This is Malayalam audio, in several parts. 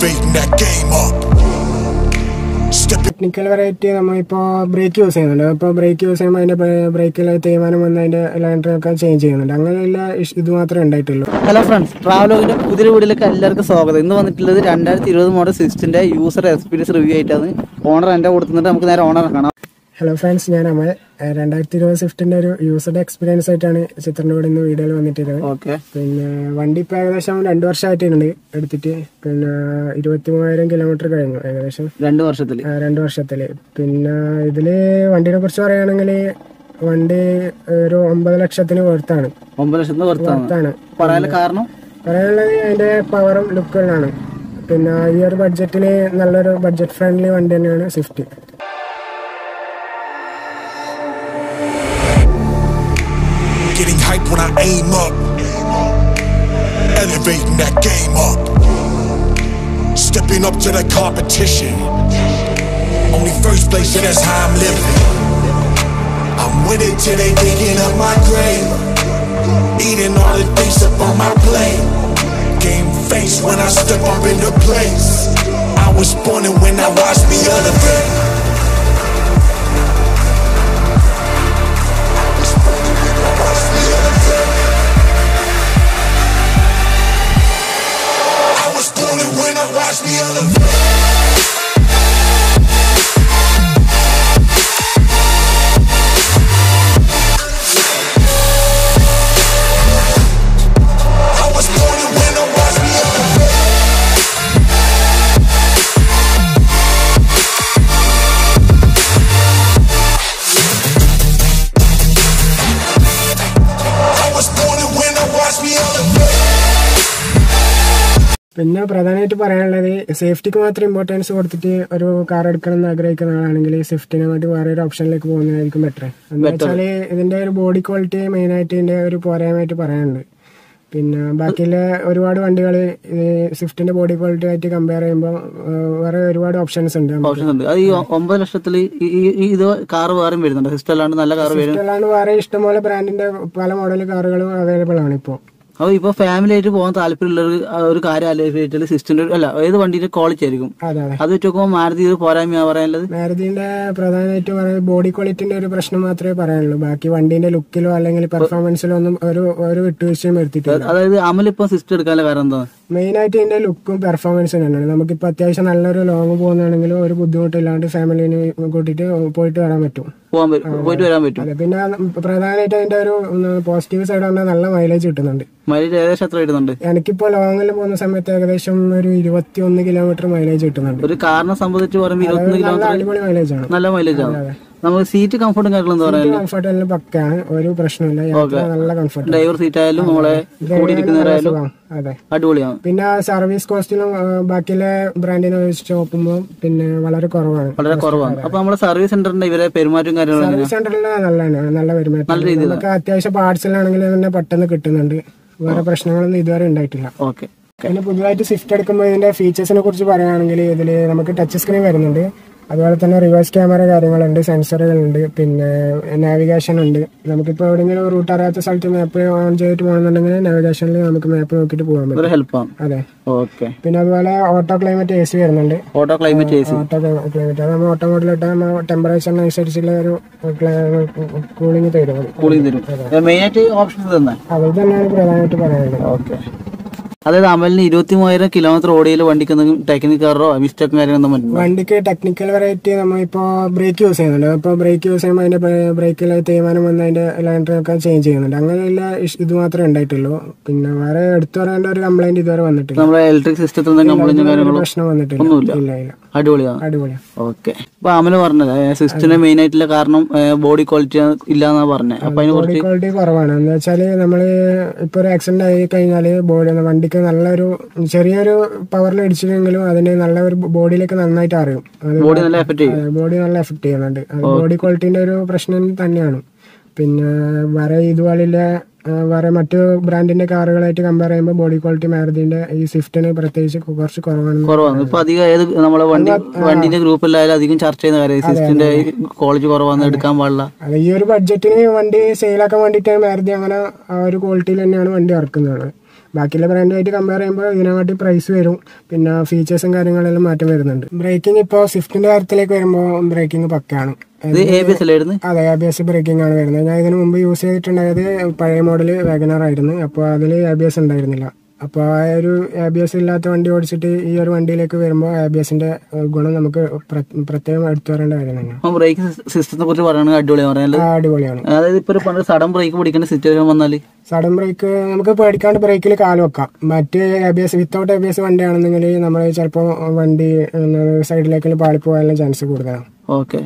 elevating that game up. Stepping technical variety നമ്മളിപ്പോൾ ബ്രേക്ക് യൂസ് ചെയ്യുന്നുണ്ട് അപ്പോൾ ബ്രേക്ക് യൂസ് ചെയ്യുമ്പോൾ അതിൻ്റെ ബ്രേക്കിൽ തേയ്മാനം വന്ന് അതിൻ്റെ ലൈൻഡറൊക്കെ ചേഞ്ച് ചെയ്യുന്നുണ്ട് അങ്ങനെയുള്ള ഇഷ്- ഇത് മാത്രമേ ഉണ്ടായിട്ടുള്ളൂ ഹലോ ഫ്രണ്ട്സ് ട്രാവലോഗിന്റെ പുതിയ വീഡിയോയിലേക്ക് എല്ലാവർക്കും സ്വാഗതം ഇന്ന് വന്നിട്ടുള്ളത് രണ്ടായിരത്തി ഇരുപത് മോഡൽ സിക്സ്റ്റിന്റെ യൂസർ എക്സ്പീരിയൻസ് റിവ്യൂ ആയിട്ടാണ് ഓണർ എൻ്റെ കൊടുത്തിട്ട് നമുക്ക് നേരെ ഓണർ കാണാം ഹലോ ഫ്രണ്ട്സ് ഞാൻ അമൽ ഏഹ് രണ്ടായിരത്തി ഇരുപത് സ്വിഫ്റ്റിൻ്റെ ഒരു യൂസറുടെ എക്സ്പീരിയൻസ് ആയിട്ടാണ് ചിത്രൻ്റെ കൂടെ ഇന്ന് വീഡിയോയിൽ വന്നിട്ടുള്ളത് ഓക്കെ പിന്നെ വണ്ടി ഇപ്പോൾ ഏകദേശം രണ്ട് വർഷമായിട്ടുണ്ട് എടുത്തിട്ട് പിന്നെ ഇരുപത്തി മൂവായിരം കിലോമീറ്റർ കഴിഞ്ഞു ഏകദേശം രണ്ട് വർഷത്തിൽ ആ, രണ്ട് വർഷത്തിൽ പിന്നെ ഇതിൽ വണ്ടിനെ കുറിച്ച് പറയുകയാണെങ്കിൽ വണ്ടി ഒരു ഒമ്പത് ലക്ഷത്തിന് പുറത്താണ് ഒമ്പത് ലക്ഷത്തിന് പുറത്താണ് പുറത്താണ് പറയാനുള്ള കാരണം പറയാനുള്ളത് അതിന്റെ പവറും ലുക്കുകളാണ് പിന്നെ ഈ ഒരു ബഡ്ജറ്റിൽ നല്ലൊരു ബഡ്ജറ്റ് ഫ്രണ്ട്ലി വണ്ടി തന്നെയാണ് Swift getting hype when I aim up. Elevating that game up. Stepping up to the competition. Only first place, and that's how I'm living. I'm with it till they digging up my grave. Eating all the things up on my plate. Game face when I step up into place. I was born and when I watched me elevate. I was born and when I watched me elevate. I was born and when I watched me elevate. I was born and when I watched me elevate. പിന്നെ പ്രധാനമായിട്ട് പറയാനുള്ളത് സേഫ്റ്റിക്ക് മാത്രം ഇമ്പോർട്ടൻസ് കൊടുത്തിട്ട് ഒരു കാർ എടുക്കണം എന്ന് ആഗ്രഹിക്കുന്ന ആളാണെങ്കിൽ സ്വിഫ്റ്റിനെ വേണ്ടി വേറെ ഒരു ഓപ്ഷനിലേക്ക് പോകുന്നതായിരിക്കും ബെറ്റർ എന്ന് വെച്ചാൽ ഇതിന്റെ ഒരു ബോഡി ക്വാളിറ്റി മെയിനായിട്ട് ഇതിന്റെ ഒരു പോരായ്മയായിട്ട് പറയാനുണ്ട് പിന്നെ ബാക്കിയുള്ള ഒരുപാട് വണ്ടികൾ സ്വിഫ്റ്റിന്റെ ബോഡി ക്വാളിറ്റി ആയിട്ട് കമ്പയർ ചെയ്യുമ്പോൾ വേറെ ഒരുപാട് ഓപ്ഷൻസ് ഉണ്ട് നമുക്ക്. ഓപ്ഷൻസ് ഉണ്ട് അത് ഈ ഒമ്പത് ലക്ഷത്തിൽ ഇത് കാർ വേറെയും വരുന്നുണ്ട് സിസ്റ്റം അല്ലാണ്ട് നല്ല കാർ വരും അല്ലാണ്ട് വേറെ ഇഷ്ടംപോലെ ബ്രാൻഡിന്റെ പല മോഡൽ കാറുകളും അവൈലബിൾ ആണ് ഇപ്പോൾ അപ്പോൾ ഇപ്പോൾ ഫാമിലി ആയിട്ട് പോകാൻ താല്പര്യമുള്ള ഒരു ഒരു കാര്യം ആലോചിച്ചാൽ സിസ്റ്റത്തിന്റെ അല്ല ഏത് വണ്ടിയുടെ ക്വാളിറ്റി ആയിരിക്കും അതെ അതെ അത് വെച്ച് നോക്കുമ്പോൾ മാരുതി ഇത് പോരായ്മ പറയാനുള്ളത് മാരുതിന്റെ പ്രധാനമായിട്ട് പറയുന്നത് ബോഡി ക്വാളിറ്റിന്റെ ഒരു പ്രശ്നം മാത്രമേ പറയാനുള്ളൂ ബാക്കി വണ്ടിന്റെ ലുക്കിലോ അല്ലെങ്കിൽ പെർഫോമൻസിലോ ഒന്നും ഒരു ഒരു വിട്ടുവീഴ്ചയും വരുത്തിയിട്ടില്ല അതായത് അമൽ ഇപ്പം സിസ്റ്റം എടുക്കാനുള്ള കാരണം എന്താണ് മെയിൻ ആയിട്ട് ഇതിന്റെ ലുക്കും പെർഫോമൻസും തന്നെയാണ് നമുക്കിപ്പോൾ അത്യാവശ്യം നല്ലൊരു ലോങ് പോകുന്നതാണെങ്കിലും ഒരു ബുദ്ധിമുട്ടില്ലാണ്ട് ഫാമിലിനെ കൂട്ടിയിട്ട് പോയിട്ട് വരാൻ പറ്റും പോകാൻ പറ്റും പോയിട്ട് വരാൻ പറ്റും അതെ പിന്നെ പ്രധാനമായിട്ട് അതിന്റെ ഒരു പോസിറ്റീവ് സൈഡ് പറഞ്ഞാൽ നല്ല മൈലേജ് കിട്ടുന്നുണ്ട് മൈലേജ് ഏകദേശം എത്ര കിട്ടുന്നുണ്ട് എനിക്കിപ്പോൾ ലോങ്ങിൽ പോകുന്ന സമയത്ത് ഏകദേശം ഒരു ഇരുപത്തി ഒന്ന് കിലോമീറ്റർ മൈലേജ് കിട്ടുന്നുണ്ട് ഒരു കാറിനെ സംബന്ധിച്ച് പറയുമ്പോൾ ഇരുപത്തൊന്ന് നല്ല കിലോമീറ്റർ അടിപൊളി മൈലേജ് ആണ് നല്ല മൈലേജ് ആണ് നമുക്ക് സീറ്റ് കംഫർട്ടും കാര്യങ്ങളും എന്താ പറയാ കംഫർട്ട് എല്ലാം പക്കയാണ് ഒരു പ്രശ്നമില്ല യാത്ര നല്ല കംഫർട്ട് ഡ്രൈവർ സീറ്റ് ആയാലും നമ്മളെ കൂടി ഇരിക്കുന്നവരായാലും അതെ അടിപൊളിയാണ് പിന്നെ സർവീസ് കോസ്റ്റിലും ആ, ബാക്കിയുള്ള ബ്രാൻഡിനെ വെച്ച് നോക്കുമ്പോൾ പിന്നെ വളരെ കുറവാണ് വളരെ കുറവാണ് അപ്പൊ നമ്മുടെ സർവീസ് സെന്ററിന്റെ ഇവരെ പെരുമാറ്റം കാര്യങ്ങളും സർവീസ് സെന്ററിൽ നല്ലതാണ് നല്ല പെരുമാറ്റം നമുക്ക് അത്യാവശ്യം പാർട്സിലാണെങ്കിൽ തന്നെ പെട്ടെന്ന് കിട്ടുന്നുണ്ട് വേറെ പ്രശ്നങ്ങളൊന്നും ഇതുവരെ ഉണ്ടായിട്ടില്ല ഓക്കെ പിന്നെ പുതുതായിട്ട് സ്വിഫ്റ്റ് എടുക്കുമ്പോൾ ഇതിന്റെ ഫീച്ചേഴ്സിനെ കുറിച്ച് പറയുകയാണെങ്കിൽ ഇതിൽ നമുക്ക് ടച്ച് സ്ക്രീൻ വരുന്നുണ്ട് അതുപോലെ തന്നെ റിവേഴ്സ് ക്യാമറ കാര്യങ്ങളുണ്ട് സെൻസറുകളുണ്ട് പിന്നെ നാവിഗേഷൻ ഉണ്ട് നമുക്കിപ്പോൾ എവിടെയെങ്കിലും റൂട്ട് അറിയാത്ത സ്ഥലത്ത് മാപ്പ് ഓൺ ചെയ്തിട്ട് പോകണമെന്നുണ്ടെങ്കിൽ നാവിഗേഷനിൽ നമുക്ക് മാപ്പ് നോക്കിയിട്ട് പോകാൻ പറ്റും ഒരു ഹെൽപ്പാണ് അതെ ഓക്കെ പിന്നെ അതുപോലെ ഓട്ടോ ക്ലൈമറ്റ് എ സി വരുന്നുണ്ട് auto climate A C auto climate അത് നമ്മൾ ഓട്ടോ മോഡിലിട്ടാൽ നമ്മൾ ടെമ്പറേച്ചറിനനുസരിച്ചുള്ള ഒരു കൂളിംഗ് തരും അത്. കൂളിംഗ് തരും മെയിൻ ആയിട്ട് ഓപ്ഷൻസ് തന്നെ അത് തന്നെയാണ് പ്രധാനമായിട്ട് പറയാനുള്ളത് ഓക്കെ അതായത് അമലിന് ഇരുപത്തി മൂവായിരം കിലോമീറ്റർ ഓടിയിൽ വണ്ടിക്ക് എന്തെങ്കിലും ടെക്നിക് കാറോ മിസ്റ്റേക്കും കാര്യങ്ങളൊന്നും പറ്റില്ല വണ്ടിക്ക് ടെക്നിക്കൽ വെറൈറ്റി നമ്മളിപ്പോൾ ബ്രേക്ക് യൂസ് ചെയ്യുന്നുണ്ട് അപ്പോൾ ബ്രേക്ക് യൂസ് ചെയ്യുമ്പോൾ അതിന്റെ ബ്രേക്കിൽ തേയ്മാനം വന്ന് അതിന്റെ ലൈൻഡറൊക്കെ ചേഞ്ച് ചെയ്യുന്നുണ്ട് അങ്ങനെയുള്ള ഇഷ്- ഇത് മാത്രമേ ഉണ്ടായിട്ടുള്ളൂ പിന്നെ വേറെ എടുത്തു പറയേണ്ട ഒരു കംപ്ലൈന്റ് ഇതുവരെ വന്നിട്ടില്ല നമ്മുടെ ഇലക്ട്രിക് സിസ്റ്റത്തിൽ എന്തെങ്കിലും കംപ്ലൈന്റും ഒരു കാര്യങ്ങളോ പ്രശ്നം വന്നിട്ടില്ല ഒന്നുമില്ല. ഇല്ല ഇല്ല അടിപൊളിയാണ് അടിപൊളിയാണ് ഓക്കെ അപ്പൊ അമല് പറഞ്ഞത് സിസ്റ്റത്തിന്റെ മെയിൻ ആയിട്ടുള്ള കാരണം ബോഡി ക്വാളിറ്റി ഇല്ല എന്നാ പറഞ്ഞത് അപ്പൊ അതിനെ ബോഡി കുറിച്ച് ക്വാളിറ്റി കുറവാണ് എന്ന് വെച്ചാൽ നമ്മൾ ഇപ്പോൾ ഒരു ആക്സിഡന്റ് ആയി കഴിഞ്ഞാൽ ബോഡി വണ്ടിക്ക് നല്ലൊരു ചെറിയൊരു പവറിൽ ഇടിച്ചില്ലെങ്കിലും അതിന് നല്ല ഒരു ബോഡിയിലേക്ക് നന്നായിട്ട് അറിയും അത് ബോഡി നല്ല എഫക്ട് ചെയ്യും ബോഡി നല്ല എഫക്ട് ചെയ്യുന്നുണ്ട് അത് ബോഡി ക്വാളിറ്റിന്റെ ഒരു പ്രശ്നം തന്നെയാണ് പിന്നെ വേറെ ഇതുപോലുള്ള ആ, വേറെ മറ്റു ബ്രാൻഡിന്റെ കാറുകളായിട്ട് കമ്പയർ ചെയ്യുമ്പോൾ ബോഡി ക്വാളിറ്റി മാരുതിന്റെ ഈ സ്വിഫ്റ്റിന് പ്രത്യേകിച്ച് കുറച്ച് കുറവാണ് കുറവാണ് ഇപ്പൊ അധികം ഏത് നമ്മളെ വണ്ടി വണ്ടിന്റെ ഗ്രൂപ്പിലായാലും അധികം ചർച്ച ചെയ്യുന്ന കാര്യം സിസ്റ്റത്തിന്റെ ക്വാളിറ്റി കുറവാന്ന് എടുക്കാൻ പാടില്ല അത് ഈ ഒരു ബഡ്ജറ്റിന് വണ്ടി സെയിലാക്കാൻ വേണ്ടിയിട്ട് മാരുതി അങ്ങനെ ആ ഒരു ക്വാളിറ്റിയിൽ തന്നെയാണ് വണ്ടി ഇറക്കുന്നത് ബാക്കിയുള്ള ബ്രാൻഡുമായിട്ട് കമ്പയർ ചെയ്യുമ്പോൾ ഇതിനെക്കാട്ടി പ്രൈസ് വരും പിന്നെ ഫീച്ചേഴ്സും കാര്യങ്ങളെല്ലാം മാറ്റം വരുന്നുണ്ട് ബ്രേക്കിംഗ് ഇപ്പോൾ സ്വിഫ്റ്റിന്റെ കാര്യത്തിലേക്ക് വരുമ്പോൾ ബ്രേക്കിംഗ് പക്കയാണ് ഇത് എ ബി എസ് അല്ലായിരുന്നു അതെ എ ബി എസ് ബ്രേക്കിംഗ് ആണ് വരുന്നത് ഞാൻ ഇതിനു മുമ്പ് യൂസ് ചെയ്തിട്ടുണ്ടായത് പഴയ മോഡൽ വാഗനർ ആയിരുന്നു അപ്പോൾ അതിൽ എ ബി എസ് ഉണ്ടായിരുന്നില്ല അപ്പോൾ ആ ഒരു എ ബി എസ് ഇല്ലാത്ത വണ്ടി ഓടിച്ചിട്ട് ഈ ഒരു വണ്ടിയിലേക്ക് വരുമ്പോൾ എ ബി എസിന്റെ ഗുണം നമുക്ക് പ്ര- പ്രത്യേകം എടുത്തു വരേണ്ട കാര്യം തന്നെയാണ് അപ്പം ബ്രേക്ക് സിസ്റ്റത്തെ കുറിച്ച് പറയുകയാണെങ്കിൽ അടിപൊളിയാണ് പറയാനല്ലേ ആ, അടിപൊളിയാണ് അതായത് ഇപ്പൊ ഒരു പണ്ട് സഡൻ ബ്രേക്ക് പിടിക്കേണ്ട സിറ്റുവേഷൻ വന്നാല് സഡൻ ബ്രേക്ക് നമുക്ക് പേടിക്കാണ്ട് ബ്രേക്കിൽ കാല് വെക്കാം മറ്റ് A B S without A B S വണ്ടിയാണെന്നെങ്കിൽ നമ്മൾ ചിലപ്പോൾ വണ്ടി സൈഡിലേക്ക് പാളിപ്പോകാനുള്ള ചാൻസ് കൂടുതലാണ് ഓക്കെ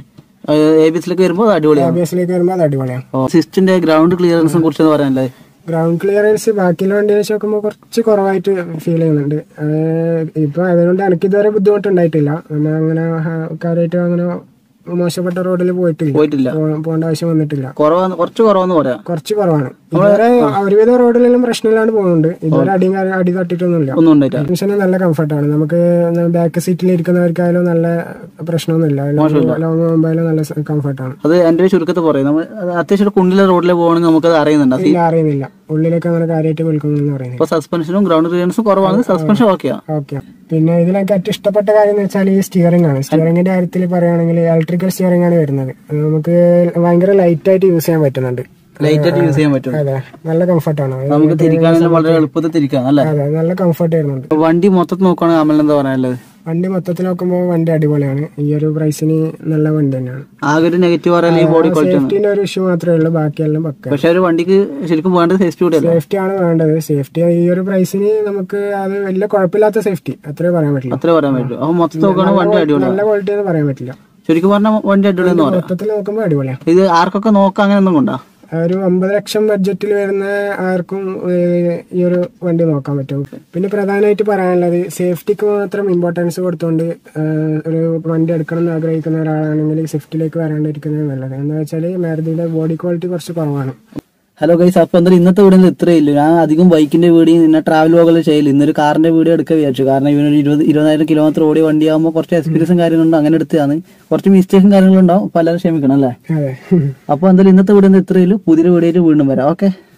എ ബി എസിലേക്ക് വരുമ്പോൾ അത് എ അടിപൊളിയാണ് ബി എസിലേക്ക് വരുമ്പോൾ അത് അടിപൊളിയാണ് സിസ്റ്റിന്റെ ഗ്രൗണ്ട് ക്ലിയറൻസിനെ കുറിച്ച് പറയാനല്ലേ ഗ്രൗണ്ട് ക്ലിയറൻസ് ബാക്കിയുള്ള വണ്ടി വെച്ച് നോക്കുമ്പോൾ കുറച്ച് കുറവായിട്ട് ഫീൽ ചെയ്യുന്നുണ്ട് അത് ഇപ്പൊ അതുകൊണ്ട് എനിക്ക് ഇതുവരെ ബുദ്ധിമുട്ടുണ്ടായിട്ടില്ല നമ്മൾ അങ്ങനെ ഹ- കാര്യമായിട്ട് അങ്ങനെ മോശപ്പെട്ട റോഡിൽ പോയിട്ടില്ല പോയിട്ടില്ല പോ- പോകേണ്ട ആവശ്യം വന്നിട്ടില്ല കുറവാന്ന് കുറച്ച് കുറവെന്ന് പറയാം കുറച്ച് കുറവാണ് ഇതുവരെ ഒരുവിധ റോഡിലെല്ലാം പ്രശ്നമില്ലാണ്ട് പോകുന്നുണ്ട് ഇതുവരെ അടി അടി തട്ടിട്ടൊന്നുമില്ല ഒന്നും ഉണ്ടായിട്ടാ ടെൻഷന് നല്ല കംഫർട്ടാണ് നമുക്ക് ബാക്ക് സീറ്റിൽ ഇരിക്കുന്നവർക്കായാലും നല്ല പ്രശ്നമൊന്നുമില്ല ലോങ് പോകുമ്പോഴും നല്ല കംഫർട്ടാണ് അത് എന്റെ ഒരു ചുരുക്കത്തിൽ പറയും നമ്മൾ അത് അത്യാവശ്യം ഒരു കുണ്ടിലെ റോഡിൽ പോകണമെങ്കിൽ നമുക്കത് അറിയുന്നുണ്ട് ആ ഇല്ല അറിയുന്നില്ല ഉള്ളിലേക്ക് അങ്ങനെ കാര്യമായിട്ട് വിൽക്കുന്നൊന്നും അറിയുന്നില്ല ഇപ്പൊ സസ്പെൻഷനും ഗ്രൗണ്ട് ക്ലിയറൻസും കുറവാണ് സസ്പെൻഷൻ ഓക്കെയാ ഓക്കെ പിന്നെ ഇതിൽ എനിക്ക് ഏറ്റവും ഇഷ്ടപ്പെട്ട കാര്യം എന്ന് വെച്ചാൽ ഈ സ്റ്റിയറിംഗ് ആണ് സ്റ്റിയറിംഗിന്റെ കാര്യത്തിൽ പറയുകയാണെങ്കിൽ ഇലക്ട്രിക്കൽ സ്റ്റിയറിംഗ് ആണ് വരുന്നത് അത് നമുക്ക് ഭയങ്കര ലൈറ്റ് ആയിട്ട് യൂസ് ചെയ്യാൻ പറ്റുന്നുണ്ട് ലൈറ്റ് ആയിട്ട് യൂസ് ചെയ്യാൻ പറ്റും അതെ നല്ല കംഫർട്ടാണ് നമുക്ക് തിരിക്കാണെങ്കിലും വളരെ എളുപ്പത്തിൽ തിരിക്കാം അല്ലേ അതെ നല്ല കംഫർട്ട് വരുന്നുണ്ട് വണ്ടി മൊത്തത്തിൽ നോക്കുകയാണെങ്കിൽ അമൽ എന്താ പറയാനുള്ളത് വണ്ടി മൊത്തത്തിൽ നോക്കുമ്പോൾ വണ്ടി അടിപൊളിയാണ് ഈ ഒരു പ്രൈസിന് നല്ല വണ്ടി തന്നെയാണ് ആകെ ഒരു നെഗറ്റീവ് പറയാൻ ഈ ബോഡി ക്വാളിറ്റി ആണ് സേഫ്റ്റിന്റെ ഒരു ഇഷ്യൂ മാത്രമേ ഉള്ളൂ ബാക്കിയെല്ലാം പക്ക പക്ഷെ ഒരു വണ്ടിക്ക് ശരിക്കും വേണ്ടത് സേഫ്റ്റി കൂടെ അല്ല സേഫ്റ്റി ആണ് വേണ്ടത് സേഫ്റ്റി ഈ ഒരു പ്രൈസിന് നമുക്ക് അത് വലിയ കുഴപ്പമില്ലാത്ത സേഫ്റ്റി അത്രേ പറയാൻ പറ്റില്ല അത്രേ പറയാൻ പറ്റും അപ്പൊ മൊത്തത്തിൽ നോക്കുകയാണെങ്കിൽ വണ്ടി അടിപൊളിയാണ് നല്ല ക്വാളിറ്റി എന്ന് പറയാൻ പറ്റില്ല ശരിക്കും പറഞ്ഞാൽ വണ്ടി അടിപൊളി എന്ന് പറയാം മൊത്തത്തിൽ നോക്കുമ്പോൾ അടിപൊളിയാണ് ഇത് ആർക്കൊക്കെ നോക്കാം അങ്ങനെ ഒന്നും കൊണ്ടാ ഒരു അമ്പത് ലക്ഷം ബഡ്ജറ്റിൽ വരുന്ന ആർക്കും ഏഹ്, ഈ ഒരു വണ്ടി നോക്കാൻ പറ്റും പിന്നെ പ്രധാനമായിട്ട് പറയാനുള്ളത് സേഫ്റ്റിക്ക് മാത്രം ഇമ്പോർട്ടൻസ് കൊടുത്തുകൊണ്ട് ഏഹ്, ഒരു വണ്ടി എടുക്കണം എന്ന് ആഗ്രഹിക്കുന്ന ഒരാളാണെങ്കിൽ സ്വിഫ്റ്റിലേക്ക് വരാണ്ടിരിക്കുന്നത് നല്ലത് എന്താ വെച്ചാൽ മാരുതിയുടെ ബോഡി ക്വാളിറ്റി കുറച്ച് കുറവാണ് ഹലോ ഗൈസ് അപ്പൊ എന്തായാലും ഇന്നത്തെ വീഡിയോ ഇത്രേ ഇല്ല ഞാൻ അധികം ബൈക്കിന്റെ വീഡിയോ പിന്നെ ട്രാവൽ വ്ലോഗെല്ലാം ചെയ്യില്ല ഇന്നൊരു കാറിന്റെ വീഡിയോ എടുക്കാൻ വിചാരിച്ചു കാരണം ഇവനൊരു ഇരുപത് ഇരുപതിനായിരം കിലോമീറ്റർ ഓടിയ വണ്ടിയാകുമ്പോൾ കുറച്ച് എക്സ്പീരിയൻസും കാര്യങ്ങളുണ്ട് അങ്ങനെ എടുത്തതാണ് കുറച്ച് മിസ്റ്റേക്കും കാര്യങ്ങളും ഉണ്ടാവും പലരും ക്ഷമിക്കണം അല്ലേ അതെ അപ്പൊ എന്തായാലും ഇന്നത്തെ വീഡിയോ ഇത്രയേ ഉള്ളൂ പുതിയൊരു വീഡിയോ വീണ്ടും വരാം ഓക്കെ